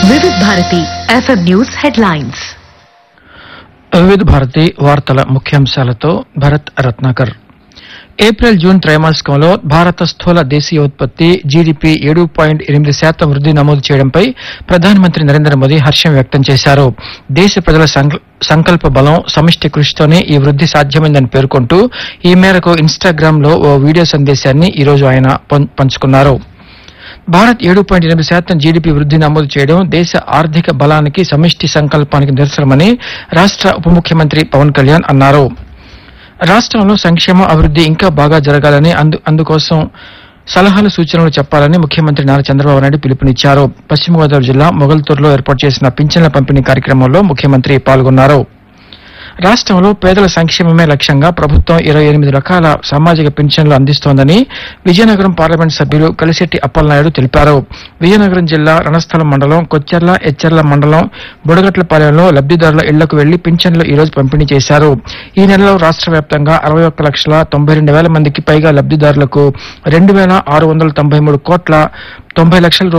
వివిధ Bharati FM news headlines Vividha Bharati వార్తల ముఖ్యాంశాలతో భరత్ రత్నాకర్ ఏప్రిల్ జూన్ త్రైమాసికంలో భారత స్థూల దేశీయ ఉత్పత్తి జీడీపీ ఏడు పాయింట్ ఎనిమిది శాతం వృద్ధి నమోదు చేయడంపై ప్రధానమంత్రి నరేంద్ర మోదీ హర్షం వ్యక్తం చేశారు దేశ ప్రజల సంక- సంకల్ప బలం సమిష్టి కృషితోనే ఈ వృద్ధి సాధ్యమైందని పేర్కొంటూ ఈ మేరకు ఇన్స్టాగ్రామ్ లో ఓ వీడియో సందేశాన్ని ఈ రోజు ఆయన పం- పంచుకున్నారు భారత్ ఏడు పాయింట్ ఎనిమిది శాతం జీడీపీ వృద్ధి నమోదు చేయడం దేశ ఆర్థిక బలానికి సమిష్టి సంకల్పానికి నిదర్శనమని రాష్ట్ర ఉప ముఖ్యమంత్రి పవన్ కళ్యాణ్ అన్నారు రాష్ట్రంలో సంక్షేమ అభివృద్ధి ఇంకా బాగా జరగాలని అందు అందుకోసం సలహాలు సూచనలు చెప్పాలని ముఖ్యమంత్రి నారా చంద్రబాబు నాయుడు పిలుపునిచ్చారు పశ్చిమ గోదావరి జిల్లా మొగల్తూరులో ఏర్పాటు చేసిన పింఛన్ల పంపిణీ కార్యక్రమంలో ముఖ్యమంత్రి పాల్గొన్నారు రాష్ట్రంలో పేదల సంక్షేమమే లక్ష్యంగా ప్రభుత్వం ఇరవై ఎనిమిది రకాల సామాజిక పింఛన్లు అందిస్తోందని విజయనగరం పార్లమెంట్ సభ్యులు కలిశెట్టి అప్పలనాయుడు తెలిపారు విజయనగరం జిల్లా రణస్థలం మండలం కొచ్చెర్ల ఎచ్చెర్ల మండలం బుడగట్లపాలెంలో లబ్దిదారుల ఇళ్లకు వెళ్లి పింఛన్లు ఈ రోజు పంపిణీ చేశారు ఈ నెలలో రాష్ట్ర వ్యాప్తంగా అరవై ఒక్క లక్షల తొంభై రెండు వేల మందికి పైగా లబ్దిదారులకు రెండు వేల ఆరు వందల తొంభై మూడు కోట్ల తొంభై లక్షల రూపాయల